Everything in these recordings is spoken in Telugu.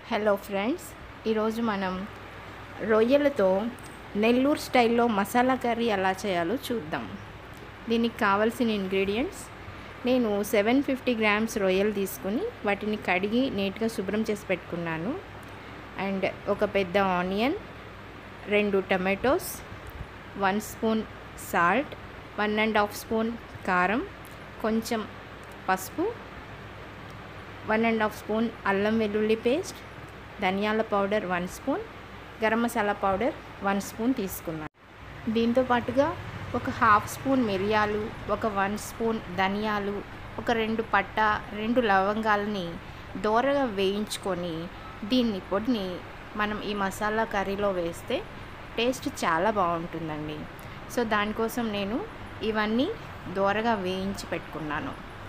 హలో ఫ్రెండ్స్ ఈరోజు మనం రొయ్యలతో నెల్లూరు స్టైల్లో మసాలా కర్రీ ఎలా చేయాలో చూద్దాం దీనికి కావాల్సిన ఇంగ్రీడియంట్స్ నేను సెవెన్ ఫిఫ్టీ గ్రామ్స్ రొయ్యలు తీసుకుని వాటిని కడిగి నీట్గా శుభ్రం చేసి పెట్టుకున్నాను అండ్ ఒక పెద్ద ఆనియన్ రెండు tomatoes one spoon salt one and half spoon కారం కొంచెం పసుపు వన్ అండ్ హాఫ్ స్పూన్ అల్లం వెల్లుల్లి పేస్ట్ ధనియాల powder one spoon garam masala powder one spoon తీసుకున్నాను దీంతో పాటుగా ఒక హాఫ్ స్పూన్ మిరియాలు ఒక వన్ స్పూన్ ధనియాలు ఒక రెండు పట్ట రెండు లవంగాలని దోరగా వేయించుకొని దీన్ని పొడిని మనం ఈ మసాలా కర్రీలో వేస్తే టేస్ట్ చాలా బాగుంటుందండి సో దానికోసం నేను ఇవన్నీ దోరగా వేయించి పెట్టుకున్నాను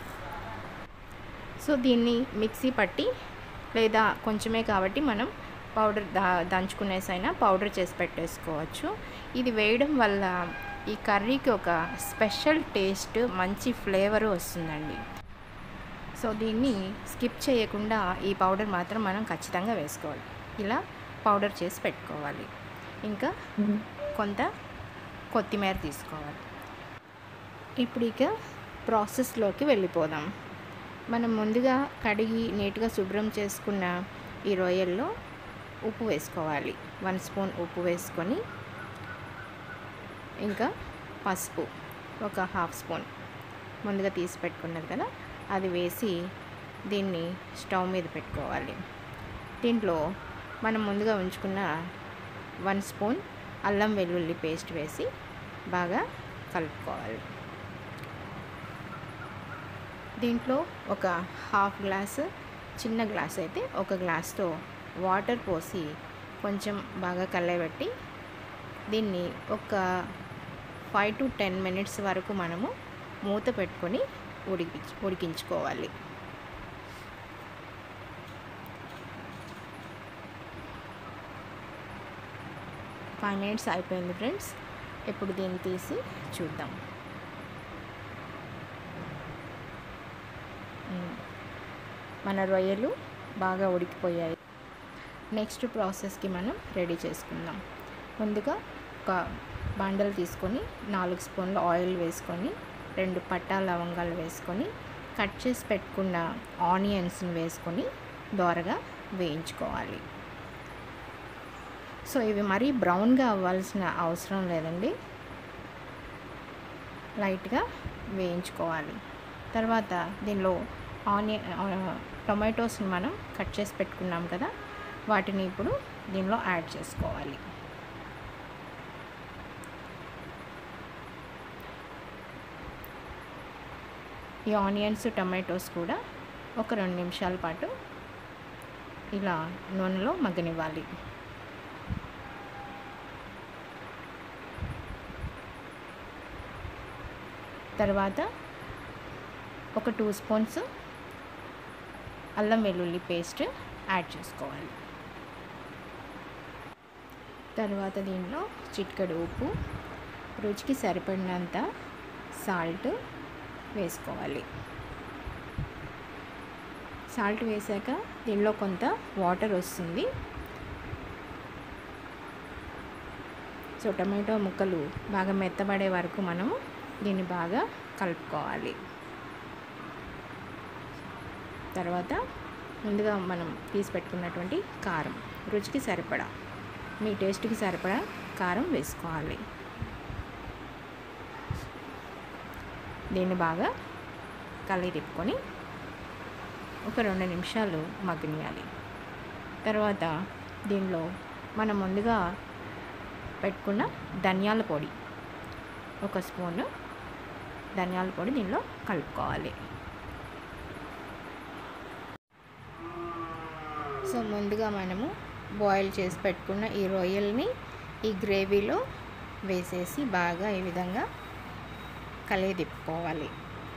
సో దీన్ని మిక్సీ పట్టి లేదా కొంచెమే కాబట్టి మనం పౌడర్ దా దంచుకునేసైనా పౌడర్ చేసి పెట్టేసుకోవచ్చు ఇది వేయడం వల్ల ఈ కర్రీకి ఒక స్పెషల్ టేస్ట్ మంచి ఫ్లేవర్ వస్తుందండి సో దీన్ని స్కిప్ చేయకుండా ఈ పౌడర్ మాత్రం మనం ఖచ్చితంగా వేసుకోవాలి ఇలా పౌడర్ చేసి పెట్టుకోవాలి ఇంకా కొంత కొత్తిమీర తీసుకోవాలి ఇప్పుడు ఇక ప్రాసెస్లోకి వెళ్ళిపోదాం మనం ముందుగా కడిగి నీట్గా శుభ్రం చేసుకున్న ఈ రొయ్యల్లో ఉప్పు వేసుకోవాలి వన్ స్పూన్ ఉప్పు వేసుకొని ఇంకా పసుపు ఒక హాఫ్ స్పూన్ ముందుగా తీసి పెట్టుకున్నది కదా అది వేసి దీన్ని స్టవ్ మీద పెట్టుకోవాలి దీంట్లో మనం ముందుగా ఉంచుకున్న వన్ స్పూన్ అల్లం వెల్లుల్లి పేస్ట్ వేసి బాగా కలుపుకోవాలి దీంట్లో ఒక హాఫ్ గ్లాస్ చిన్న గ్లాస్ అయితే ఒక గ్లాస్తో వాటర్ పోసి కొంచెం బాగా కల్లబెట్టి దీన్ని ఒక ఫైవ్ టు టెన్ మినిట్స్ వరకు మనము మూత పెట్టుకొని ఉడికి ఉడికించుకోవాలి ఫైవ్ మినిట్స్ అయిపోయింది ఫ్రెండ్స్ ఇప్పుడు దీన్ని తీసి చూద్దాం మన రొయ్యలు బాగా ఉడికిపోయాయి నెక్స్ట్ ప్రాసెస్కి మనం రెడీ చేసుకుందాం ముందుగా ఒక బండలు తీసుకొని నాలుగు స్పూన్ల ఆయిల్ వేసుకొని రెండు పట్టా లవంగాలు వేసుకొని కట్ చేసి పెట్టుకున్న ఆనియన్స్ని వేసుకొని దోరగా వేయించుకోవాలి సో ఇవి మరీ బ్రౌన్గా అవ్వాల్సిన అవసరం లేదండి లైట్గా వేయించుకోవాలి తర్వాత దీనిలో ఆనియన్ టొమాటోస్ని మనం కట్ చేసి పెట్టుకున్నాం కదా వాటిని ఇప్పుడు దీనిలో యాడ్ చేసుకోవాలి ఈ ఆనియన్స్ టమాటోస్ కూడా ఒక రెండు నిమిషాల పాటు ఇలా నూనెలో మగ్గనివ్వాలి తర్వాత ఒక టూ స్పూన్స్ అల్లం వెల్లుల్లి పేస్ట్ యాడ్ చేసుకోవాలి తర్వాత దీనిలో చిటికెడు ఉప్పు రుచికి సరిపడినంత సాల్ట్ వేసుకోవాలి సాల్ట్ వేసాక దీనిలో కొంత వాటర్ వస్తుంది సో టమాటో ముక్కలు బాగా మెత్తబడే వరకు మనము దీన్ని బాగా కలుపుకోవాలి తర్వాత ముందుగా మనం తీసి పెట్టుకున్నటువంటి కారం రుచికి సరిపడా మీ టేస్ట్కి సరిపడా కారం వేసుకోవాలి దీన్ని బాగా కలయి తిప్పుకొని ఒక రెండు నిమిషాలు మగ్గనియాలి తర్వాత దీనిలో మనం ముందుగా పెట్టుకున్న ధనియాల పొడి ఒక స్పూను ధనియాల పొడి దీనిలో కలుపుకోవాలి సో ముందుగా మనము బాయిల్ చేసి పెట్టుకున్న ఈ రొయ్యల్ని ఈ గ్రేవీలో వేసేసి బాగా ఈ విధంగా కలిగి తిప్పుకోవాలి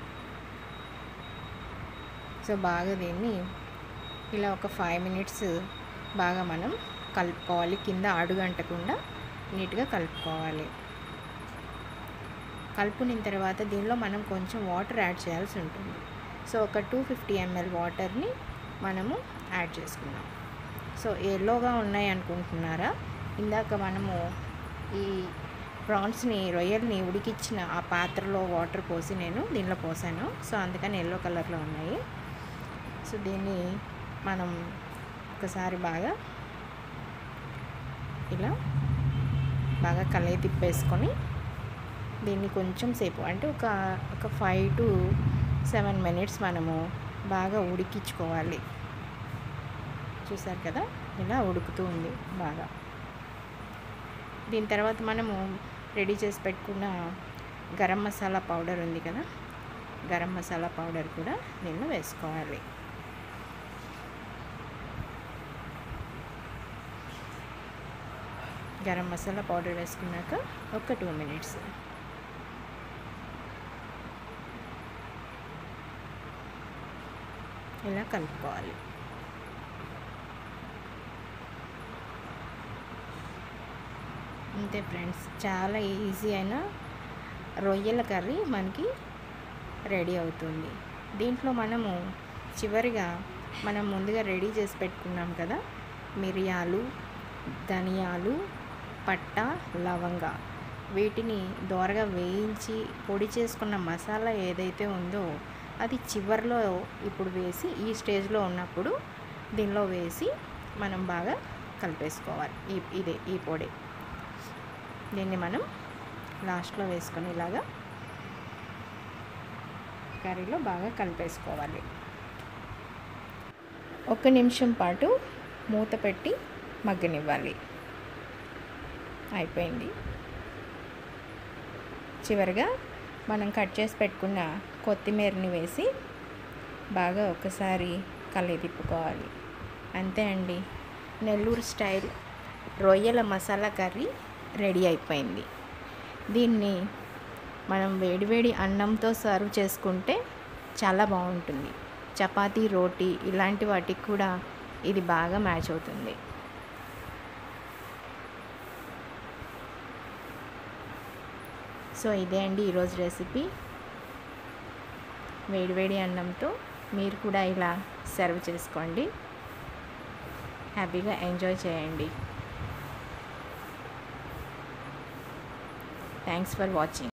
సో బాగా దీన్ని ఇలా ఒక ఫైవ్ మినిట్స్ బాగా మనం కలుపుకోవాలి కింద అడుగంటకుండా నీట్గా కలుపుకోవాలి కలుపుకున్న తర్వాత దీనిలో మనం కొంచెం వాటర్ యాడ్ చేయాల్సి ఉంటుంది సో ఒక టూ ఫిఫ్టీ ఎంఎల్ వాటర్ని మనము యాడ్ చేసుకున్నాం సో ఎల్లోగా ఉన్నాయి అనుకుంటున్నారా ఇందాక మనము ఈ ప్రాన్స్ని రొయ్యల్ని ఉడికిచ్చిన ఆ పాత్రలో వాటర్ పోసి నేను దీనిలో పోసాను సో అందుకని ఎల్లో కలర్లో ఉన్నాయి సో దీన్ని మనం ఒకసారి బాగా ఇలా బాగా కలయి తిప్పేసుకొని దీన్ని కొంచెం సేపు అంటే ఒక ఒక ఫైవ్ టు సెవెన్ మినిట్స్ మనము బాగా ఉడికించుకోవాలి చూసారు కదా ఇలా ఉడుకుతూ ఉంది బాగా దీని తర్వాత మనము రెడీ చేసి పెట్టుకున్న గరం మసాలా పౌడర్ ఉంది కదా గరం మసాలా పౌడర్ కూడా దీనిలో వేసుకోవాలి గరం మసాలా పౌడర్ వేసుకున్నాక ఒక టూ మినిట్స్ ఇలా కలుపుకోవాలి అంతే ఫ్రెండ్స్ చాలా ఈజీ అయిన రొయ్యల కర్రీ మనకి రెడీ అవుతుంది దీంట్లో మనము చివరిగా మనం ముందుగా రెడీ చేసి పెట్టుకున్నాం కదా మిరియాలు ధనియాలు పట్ట లవంగ వీటిని దోరగా వేయించి పొడి చేసుకున్న మసాలా ఏదైతే ఉందో అది చివరిలో ఇప్పుడు వేసి ఈ స్టేజ్లో ఉన్నప్పుడు దీనిలో వేసి మనం బాగా కలిపేసుకోవాలి ఈ ఇదే ఈ పొడి దీన్ని మనం లాస్ట్లో వేసుకొని ఇలాగా కర్రీలో బాగా కలిపేసుకోవాలి ఒక నిమిషం పాటు మూత పెట్టి మగ్గనివ్వాలి అయిపోయింది చివరిగా మనం కట్ చేసి పెట్టుకున్న కొత్తిమీరని వేసి బాగా ఒకసారి కలి తిప్పుకోవాలి అంతే అండి నెల్లూరు స్టైల్ రొయ్యల మసాలా కర్రీ రెడీ అయిపోయింది దీన్ని మనం వేడివేడి అన్నంతో సర్వ్ చేసుకుంటే చాలా బాగుంటుంది చపాతీ రోటీ ఇలాంటి వాటికి కూడా ఇది బాగా మ్యాచ్ అవుతుంది సో ఇదే అండి ఈరోజు రెసిపీ వేడివేడి అన్నంతో మీరు కూడా ఇలా సర్వ్ చేసుకోండి హ్యాపీగా ఎంజాయ్ చేయండి థ్యాంక్స్ ఫర్ వాచింగ్